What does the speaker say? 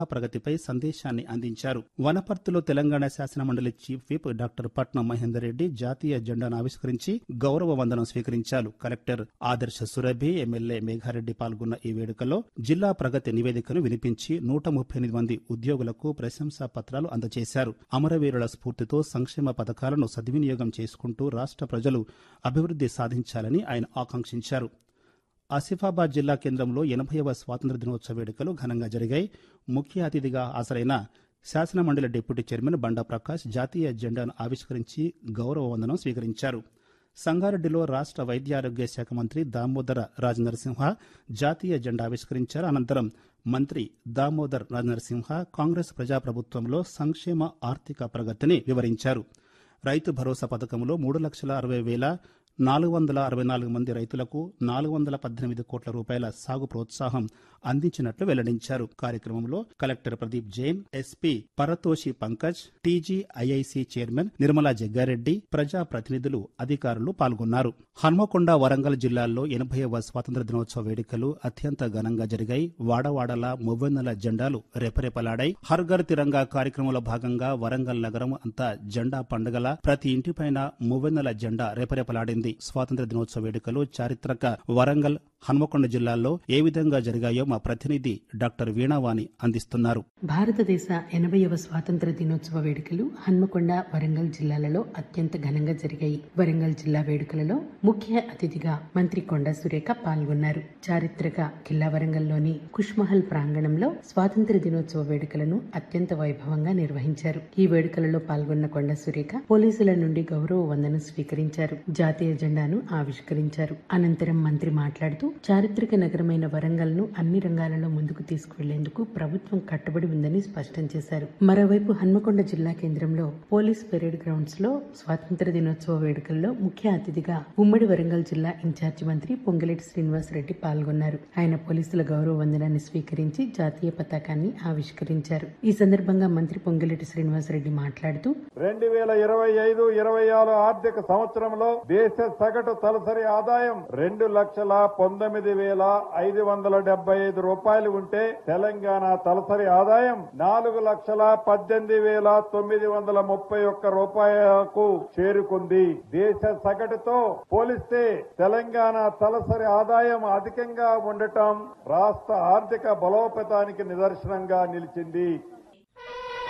ప్రగతిపై సందేశాన్ని అందించారు వనపర్తిలో తెలంగాణ శాసనమండలి చీఫ్ విప్ డాక్టర్ పట్నం మహేందర్ రెడ్డి జాతీయ జెండాను ఆవిష్కరించి గౌరవ వందనం స్వీకరించారు కలెక్టర్ ఆదర్శ సురభి ఎమ్మెల్యే మేఘారెడ్డి పాల్గొన్న ఈ వేడుకలో జిల్లా ప్రగతి నివేదికను వినిపించి నూట ముప్పై ఎనిమిది మంది ఉద్యోగులకు ప్రశంసా పత్రాలు అందజేశారు అమరవీరుల స్ఫూర్తితో సంక్షేమ పథకాలను సద్వినియోగం చేసుకుంటూ రాష్ట్ర ప్రజలు అభివృద్ధి సాధించాలని ఆయన ఆకాంక్షించారు ఆసిఫాబాద్ జిల్లా కేంద్రంలో ఎనభైవ స్వాతంత్ర దినోత్సవ వేడుకలు ఘనంగా జరిగాయి ముఖ్య అతిథిగా హాజరైన శాసనమండలి డిప్యూటీ చైర్మన్ బండా ప్రకాష్ జాతీయ జెండాను ఆవిష్కరించి గౌరవ వందనం స్వీకరించారు సంగారెడ్డిలో రాష్ట్ర వైద్యారోగ్య శాఖ మంత్రి దామోదర రాజనరసింహ జాతీయ జెండా ఆవిష్కరించారు అనంతరం మంత్రి దామోదర్ రాజనరసింహ కాంగ్రెస్ ప్రజాప్రభుత్వంలో సంక్షేమ ఆర్థిక ప్రగతిని వివరించారు రైతు భరోసా పథకంలో మూడు లక్షల అరవై వేల నాలుగు వందల అరవై నాలుగు మంది రైతులకు నాలుగు వందల పద్దెనిమిది కోట్ల రూపాయల సాగు ప్రోత్సాహం అందించినట్లు వెల్లడించారు కార్యక్రమంలో collector Pradeep Jain SP Paritosh Pankaj TGIIC chairman Nirmala Jagga Reddy ప్రజా ప్రతినిధులు అధికారులు పాల్గొన్నారు హన్మకొండ వరంగల్ జిల్లాల్లో ఎనభైవ స్వాతంత్ర దినోత్సవ వేడుకలు అత్యంత ఘనంగా జరిగాయి వాడవాడల మువ్వెన్నెల జెండాలు రెపరెపలాడాయి హర్ ఘర్ తిరంగా కార్యక్రమంలో భాగంగా వరంగల్ నగరం అంతా జెండా పండుగల ప్రతి ఇంటిపైన మువ్వెన్నెల జెండా రెపరెపలాడింది స్వాతంత్ర దినోత్సవ వేడుకలు చారిత్రక వరంగల్ హన్మకొండ జిల్లాల్లో ఏ విధంగా జరిగాయో మా ప్రతినిధి డాక్టర్ వీణావాణి అందిస్తున్నారు భారతదేశ ఎనభైవ స్వాతంత్ర దినోత్సవ వేడుకలు హన్మకొండ వరంగల్ జిల్లాలలో అత్యంత ఘనంగా జరిగాయి వరంగల్ జిల్లా వేడుకలలో ముఖ్య అతిథిగా మంత్రి కొండ సురేఖ పాల్గొన్నారు చారిత్రక కిల్లా వరంగల్లోని కుష్మహల్ ప్రాంగణంలో స్వాతంత్ర దినోత్సవ వేడుకలను అత్యంత వైభవంగా నిర్వహించారు ఈ వేడుకలలో పాల్గొన్న కొండ సురేఖ పోలీసుల నుండి గౌరవ వందనం స్వీకరించారు జాతీయ జెండాను ఆవిష్కరించారు అనంతరం మంత్రి మాట్లాడుతూ చారిత్రక నగరమైన వరంగల్ ను అన్ని రంగాలలో ముందుకు తీసుకువెళ్లేందుకు ప్రభుత్వం కట్టుబడి ఉందని స్పష్టం చేశారు మరోవైపు హన్మకొండ జిల్లా కేంద్రంలో పోలీస్ పెరేడ్ గ్రౌండ్స్ లో స్వాతంత్ర దినోత్సవ వేడుకల్లో ముఖ్య అతిథిగా ఉమ్మడి వరంగల్ జిల్లా ఇన్ఛార్జి మంత్రి పొంగిరెడ్డి శ్రీనివాస్ రెడ్డి పాల్గొన్నారు ఆయన పోలీసుల గౌరవ వందనాన్ని స్వీకరించి జాతీయ పతాకాన్ని ఆవిష్కరించారు ఈ సందర్భంగా మంత్రి పొంగిరెడ్డి శ్రీనివాస్ రెడ్డి మాట్లాడుతూ రెండు వేల ఇరవై ఐదు ఇరవై ఆరు ఆర్థిక సంవత్సరంలో దేశ సగటు తలసరి ఆదాయం రెండు లక్షల పంతొమ్మిది వేల ఐదు వందల డెబ్బై ఐదు రూపాయలు ఉంటే తెలంగాణ తలసరి ఆదాయం నాలుగు లక్షల పద్దెనిమిది వేల తొమ్మిది వందల ముప్పై ఒక్క రూపాయలకు చేరుకుంది దేశ సగటుతో పోలిస్తే తెలంగాణ తలసరి ఆదాయం అధికంగా ఉండటం రాష్ట్ర ఆర్థిక బలోపేతానికి నిదర్శనంగా నిలిచింది